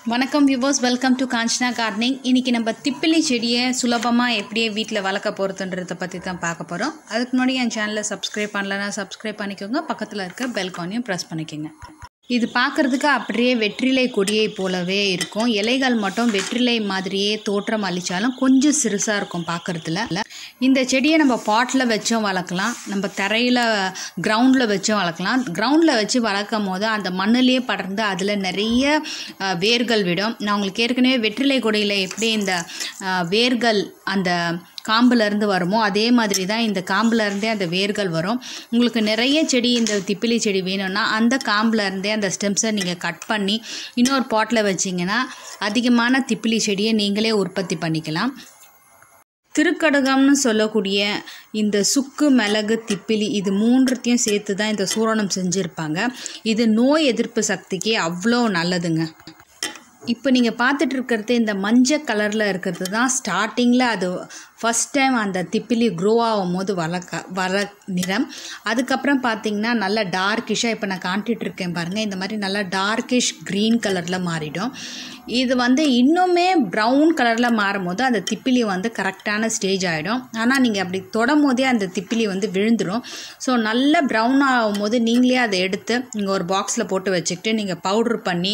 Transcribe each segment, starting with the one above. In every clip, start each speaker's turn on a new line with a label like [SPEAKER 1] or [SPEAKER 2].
[SPEAKER 1] வணக்கம் viewers welcome to Kanchana gardening இன்றைக்கி நம்ம திப்பிலி செடியை சுலபமாக எப்படியே வீட்டில் வளர்க்க போகிறதுன்றதை பற்றி தான் பார்க்க போகிறோம் அதுக்கு முன்னாடி என் சேனலை சப்ஸ்கிரைப் பண்ணலன்னா சப்ஸ்கிரைப் பண்ணிக்கோங்க பக்கத்தில் இருக்க பெல்கானையும் ப்ரெஸ் பண்ணிக்கோங்க இது பார்க்குறதுக்கு அப்படியே வெற்றிலை கொடியை போலவே இருக்கும் இலைகள் மட்டும் வெற்றிலை மாதிரியே தோற்றம் அளித்தாலும் கொஞ்சம் சிறுசாக இருக்கும் பார்க்குறதுல இந்த செடியை நம்ம பாட்டில் வச்சும் வளர்க்கலாம் நம்ம தரையில் கிரவுண்டில் வச்சும் வளர்க்கலாம் கிரவுண்டில் வச்சு வளர்க்கும் போது அந்த மண்ணிலேயே படர்ந்து அதில் நிறைய அஹ், வேர்கள் விடும் நான் உங்களுக்கு ஏற்கனவே வெற்றிலை கொடியில் எப்படி இந்த அஹ், வேர்கள் அந்த காம்புல இருந்து வருமோ அதே மாதிரி தான் இந்த காம்புல இருந்தே அந்த வேர்கள் வரும் உங்களுக்கு நிறைய செடி இந்த திப்பிலி செடி வேணும்னா அந்த காம்புல இருந்தே அந்த ஸ்டெம்ஸை நீங்கள் கட் பண்ணி இன்னொரு பாட்டில் வச்சிங்கன்னா அதிகமான திப்பிலி செடியை நீங்களே உற்பத்தி பண்ணிக்கலாம் திருக்கடகம்னு சொல்லக்கூடிய இந்த சுக்கு மிளகு திப்பிலி இது மூன்றுத்தையும் சேர்த்து தான் இந்த சூரணம் செஞ்சுருப்பாங்க இது நோய் எதிர்ப்பு சக்திக்கு அவ்வளோ நல்லதுங்க இப்போ நீங்கள் பார்த்துட்டு இருக்கிறது இந்த மஞ்சள் கலரில் இருக்கிறது தான் ஸ்டார்டிங்கில் அது ஃபஸ்ட் டைம் அந்த திப்பிலி க்ரோ ஆகும் போது வளர்க்க வர நிறம் அதுக்கப்புறம் பார்த்தீங்கன்னா நல்லா டார்க்கிஷாக இப்போ நான் காட்டிகிட்டு இருக்கேன் பாருங்கள் இந்த மாதிரி நல்லா டார்க்கிஷ் க்ரீன் கலரில் மாறிடும் இது வந்து இன்னுமே ப்ரௌன் கலரில் மாறும் போது அந்த திப்பிலி வந்து கரெக்டான ஸ்டேஜ் ஆகிடும் ஆனால் நீங்கள் அப்படி தொடும் போதே அந்த திப்பிலி வந்து விழுந்துடும் ஸோ நல்ல ப்ரௌன் ஆகும்போது நீங்களே அதை எடுத்து நீங்கள் ஒரு பாக்ஸில் போட்டு வச்சுக்கிட்டு நீங்கள் பவுட்ரு பண்ணி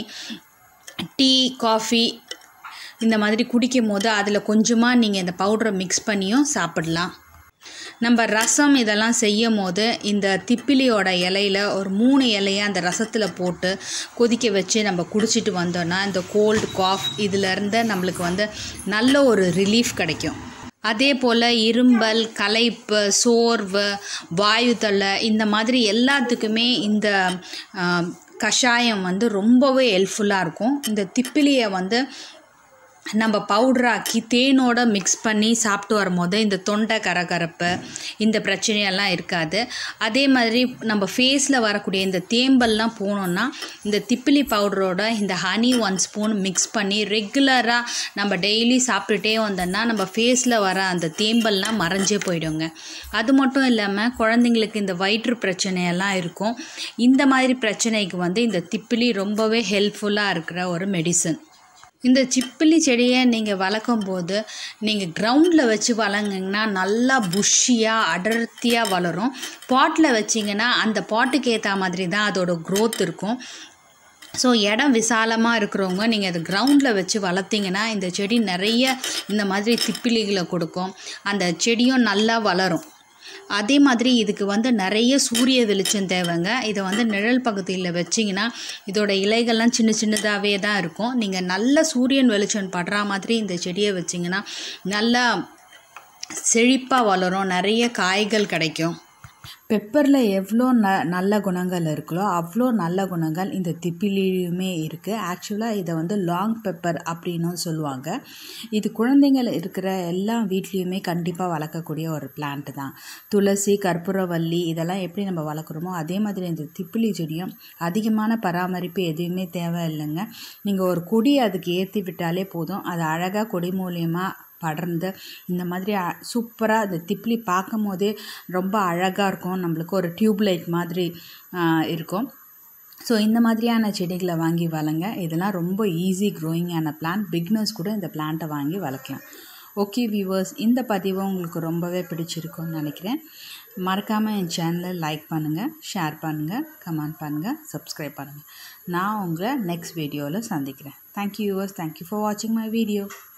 [SPEAKER 1] டீ காஃபி இந்த மாதிரி குடிக்கும் போது அதில் கொஞ்சமாக நீங்கள் இந்த பவுடரை மிக்ஸ் பண்ணியும் சாப்பிடலாம் நம்ம ரசம் இதெல்லாம் செய்யும் போது இந்த திப்பிலியோட இலையில ஒரு மூணு இலையை அந்த ரசத்தில் போட்டு கொதிக்க வச்சு நம்ம குடிச்சிட்டு வந்தோன்னா இந்த கோல்டு காஃப் இதிலேருந்து நம்மளுக்கு வந்து நல்ல ஒரு ரிலீஃப் கிடைக்கும் அதே போல் இரும்பல் களைப்பு சோர்வு வாயு தொல்லை இந்த மாதிரி எல்லாத்துக்குமே இந்த ஆ, கஷாயம் வந்து ரொம்பவே ஹெல்ப்ஃபுல்லாக இருக்கும் இந்த திப்பிலியை வந்து நம்ம பவுடராக்கி தேனோட மிக்ஸ் பண்ணி சாப்பிட்டு வரும்போது இந்த தொண்டை கரகரப்பு இந்த பிரச்சனையெல்லாம் இருக்காது அதே மாதிரி நம்ம ஃபேஸில் வரக்கூடிய இந்த தேம்பல்லாம் போனோம்னா இந்த திப்பிலி பவுடரோட இந்த ஹனி ஒன் ஸ்பூன் மிக்ஸ் பண்ணி ரெகுலராக நம்ம டெய்லி சாப்பிட்டுட்டே வந்தோம்னா நம்ம ஃபேஸில் வர அந்த தேம்பல்லாம் மறைஞ்சே போயிடுங்க அது மட்டும் இல்லாமல் குழந்தைங்களுக்கு இந்த வயிற்று பிரச்சனையெல்லாம் இருக்கும் இந்த மாதிரி பிரச்சனைக்கு வந்து இந்த திப்பிலி ரொம்பவே ஹெல்ப்ஃபுல்லாக இருக்கிற ஒரு மெடிசன் இந்த சிப்பிலி செடியை நீங்கள் வளர்க்கும் போது நீங்கள் கிரவுண்டில் வச்சு வளர்ங்கன்னா நல்லா புஷ்ஷியாக அடர்த்தியாக வளரும் பாட்டில் வச்சிங்கன்னா அந்த பாட்டுக்கு ஏற்ற மாதிரி தான் அதோட growth இருக்கும் ஸோ இடம் விசாலமாக இருக்கிறவங்க நீங்கள் அது கிரவுண்டில் வச்சு வளர்த்தீங்கன்னா இந்த செடி நிறைய இந்த மாதிரி திப்பிலிகளை கொடுக்கும் அந்த செடியும் நல்லா வளரும் அதே மாதிரி இதுக்கு வந்து நிறைய சூரிய வெளிச்சம் தேவைங்க இதை வந்து நிழல் பகுதியில் வச்சிங்கன்னா இதோட இலைகள்லாம் சின்ன சின்னதாகவே தான் இருக்கும் நீங்கள் நல்ல சூரியன் வெளிச்சம் படுற மாதிரி இந்த செடியை வச்சிங்கன்னா நல்லா செழிப்பாக வளரும் நிறைய காய்கள் கிடைக்கும் பெப்பரில் எவ்வளோ ந நல்ல குணங்கள் இருக்குதோ அவ்வளோ நல்ல குணங்கள் இந்த திப்பிலியுமே இருக்குது ஆக்சுவலாக இதை வந்து லாங் பெப்பர் அப்படின்னும் சொல்லுவாங்க இது குழந்தைங்கள் இருக்கிற எல்லா வீட்லேயுமே கண்டிப்பாக வளர்க்கக்கூடிய ஒரு பிளான்ட் தான் துளசி கற்பூரவல்லி இதெல்லாம் எப்படி நம்ம வளர்க்குறோமோ அதே மாதிரி இந்த திப்பிலி செடியும் அதிகமான பராமரிப்பு எதுவுமே தேவை இல்லைங்க நீங்கள் ஒரு கொடி அதுக்கு ஏற்றி விட்டாலே போதும் அது அழகாக கொடி மூலியமாக படர்ந்து இந்த மாதிரி சூப்பராக அந்த திப்ளி பார்க்கும் போதே ரொம்ப அழகாக இருக்கும் நம்மளுக்கு ஒரு டியூப் லைட் மாதிரி ஆ, இருக்கும் ஸோ இந்த மாதிரியான செடிகளை வாங்கி வளங்க இதெல்லாம் ரொம்ப ஈஸி க்ரோயிங்கான பிளான்ட் பிக்னஸ் கூட இந்த பிளான்ட்டை வாங்கி வளர்க்கலாம் ஓகே வியூவர்ஸ் இந்த பதிவு உங்களுக்கு ரொம்பவே பிடிச்சிருக்கும்னு நினைக்கிறேன் மறக்காமல் என் சேனலை லைக் பண்ணுங்கள் ஷேர் பண்ணுங்கள் கமெண்ட் பண்ணுங்கள் சப்ஸ்கிரைப் பண்ணுங்கள் நான் உங்களை நெக்ஸ்ட் வீடியோவில் சந்திக்கிறேன் தேங்க்யூ வியூவர்ஸ் தேங்க்யூ ஃபார் வாட்சிங் மை வீடியோ